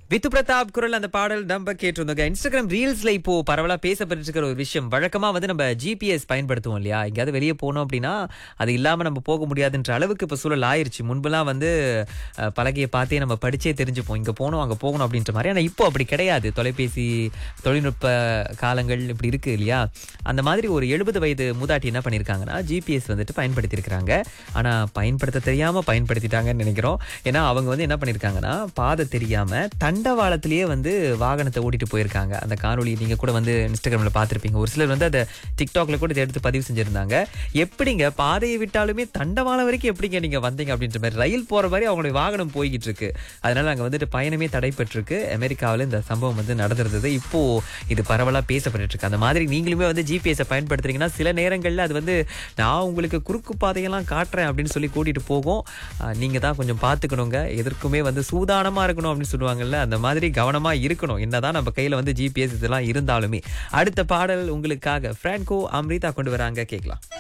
with Pratap குரல் அந்த பாடல் நம்ம கேட்டிருந்தோங்க இன்ஸ்டாகிராம் ரீல்ஸ்ல இப்போ பரவலா பேசப்பட்டு இருக்கிற ஒரு விஷயம் வழக்கமா வந்து நம்ம ஜிபிஎஸ் பயன்படுத்துவோம் இல்லையா எங்கேயாவது வெளியே போனோம் அப்படின்னா அது இல்லாம நம்ம போக முடியாதுன்ற அளவுக்கு இப்ப சூழல் ஆயிருச்சு முன்பெல்லாம் வந்து அஹ், பலகையை பார்த்தே நம்ம படிச்சே தெரிஞ்சுப்போம் இங்க போகணும் அங்க போகணும் அப்படின்ற மாதிரி ஆனா இப்போ அப்படி கிடையாது தொலைபேசி தொழில்நுட்ப காலங்கள் இப்படி இருக்கு இல்லையா அந்த மாதிரி ஒரு எழுபது வயது மூதாட்டி என்ன பண்ணியிருக்காங்கன்னா ஜிபிஎஸ் வந்துட்டு பயன்படுத்தி இருக்காங்க ஆனா பயன்படுத்த தெரியாம பயன்படுத்திட்டாங்கன்னு நினைக்கிறோம் ஏன்னா அவங்க வந்து என்ன பண்ணியிருக்காங்கன்னா பாதை தெரியாம தண்டவாளத்திலேயே வந்து வாகனத்தை ஓட்டிட்டு போயிருக்காங்க அந்த காணொளி நீங்க கூட வந்து இன்ஸ்டாகிராம்ல பார்த்திருப்பீங்க ஒரு சிலர் வந்து அதை டிக்டாக்ல கூட இதை எடுத்து பதிவு செஞ்சிருந்தாங்க எப்படிங்க பாதையை விட்டாலுமே தண்டவாளம் வரைக்கும் எப்படிங்க நீங்க வந்தீங்க அப்படின்ற மாதிரி ரயில் போற மாதிரி அவங்களுடைய வாகனம் போய்கிட்டு இருக்கு அதனால அங்க வந்துட்டு பயணமே தடைப்பட்டிருக்கு அமெரிக்காவில் இந்த சம்பவம் வந்து நடந்திருந்தது இப்போ இது பரவலா பேசப்பட்டு இருக்கு அந்த மாதிரி நீங்களுமே வந்து ஜிபிஎஸ் பயன்படுத்துறீங்கன்னா சில நேரங்கள்ல அது வந்து நான் உங்களுக்கு குறுக்கு பாதையெல்லாம் காட்டுறேன் அப்படின்னு சொல்லி கூட்டிட்டு போகும் ஆஹ் நீங்க தான் கொஞ்சம் பார்த்துக்கணுங்க எதற்குமே வந்து சூதானமா இருக்கணும் அப்படின்னு சொல்லுவாங்கல்ல அந்த மாதிரி கவனமா இருக்கணும் என்னதான் நம்ம கையில வந்து ஜிபிஎஸ் இதெல்லாம் இருந்தாலுமே அடுத்த பாடல் உங்களுக்காக பிரான்கோ அம்ரிதா கொண்டு வராங்க கேட்கலாம்